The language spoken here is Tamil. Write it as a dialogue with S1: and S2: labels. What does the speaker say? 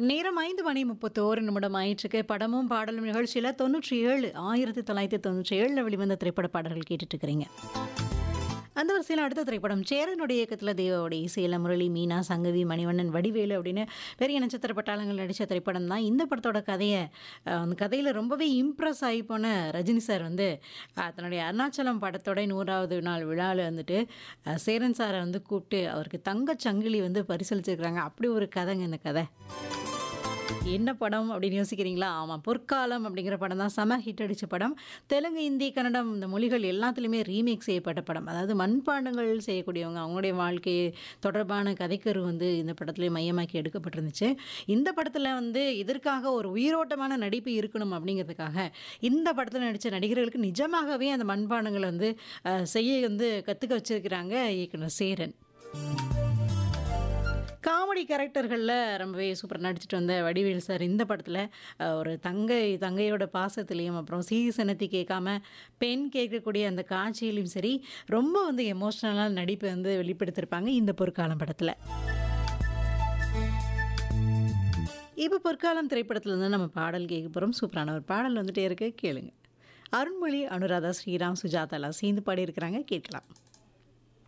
S1: நேரம் ஐந்து மணி முப்பத்தோரு நிமிடம் ஆயிற்றுக்கு படமும் பாடலும் நிகழ்ச்சியில் தொண்ணூற்றி ஏழு ஆயிரத்தி தொள்ளாயிரத்தி தொண்ணூற்றி ஏழில் வெளிவந்த திரைப்பட பாடல்கள் கேட்டுட்டு இருக்கிறீங்க அந்த வரிசையில் அடுத்த திரைப்படம் சேரனுடைய இயக்கத்தில் தேவாவுடைய இசையில் முரளி மீனா சங்கவி மணிவண்ணன் வடிவேலு அப்படின்னு பெரிய நட்சத்திர பட்டாளங்கள் நடித்த திரைப்படம் தான் இந்த படத்தோட கதையை அஹ், அந்த கதையில் ரொம்பவே இம்ப்ரெஸ் ஆகி போன ரஜினி சார் வந்து அஹ், தன்னுடைய அருணாச்சலம் படத்தோட நூறாவது நாள் விழாவில் வந்துட்டு அஹ், சேரன் சாரை வந்து கூப்பிட்டு அவருக்கு தங்கச் சங்கிலி வந்து பரிசளிச்சிருக்கிறாங்க அப்படி ஒரு கதைங்க இந்த கதை என்ன படம் அப்படின்னு யோசிக்கிறீங்களா ஆமாம் பொற்காலம் அப்படிங்கிற படம் தான் செம ஹிட் அடித்த படம் தெலுங்கு இந்தி கன்னடம் இந்த மொழிகள் எல்லாத்துலேயுமே ரீமேக் செய்யப்பட்ட படம் அதாவது மண்பாண்டங்கள் செய்யக்கூடியவங்க அவங்களுடைய வாழ்க்கை தொடர்பான கதைக்கரு வந்து இந்த படத்துலேயே மையமாக்கி எடுக்கப்பட்டிருந்துச்சு இந்த படத்தில் வந்து இதற்காக ஒரு உயிரோட்டமான நடிப்பு இருக்கணும் அப்படிங்கிறதுக்காக இந்த படத்தில் நடித்த நடிகர்களுக்கு நிஜமாகவே அந்த மண்பாண்டங்களை வந்து அஹ், செய்ய வந்து கற்றுக்க வச்சிருக்கிறாங்க இயக்குனர் சேரன் காமெடி கேரக்டர்களில் ரொம்பவே சூப்பர் நடிச்சிட்டு வந்த வடிவேல் சார் இந்த படத்தில் அஹ், ஒரு தங்கை தங்கையோட பாசத்துலேயும் அப்புறம் சீசனத்தை கேட்காம பெண் கேட்கக்கூடிய அந்த காட்சியிலையும் சரி ரொம்ப வந்து எமோஷ்னலான நடிப்பை வந்து வெளிப்படுத்தியிருப்பாங்க இந்த பொற்காலம் படத்தில் இப்போ பொற்காலம் திரைப்படத்தில் வந்து நம்ம பாடல் கேட்க போகிறோம் சூப்பரான ஒரு பாடல் வந்துட்டே இருக்கு கேளுங்க அருண்மொழி அனுராதா ஸ்ரீராம் சுஜாதாலாம் சேர்ந்து பாடியிருக்கிறாங்க கேட்கலாம்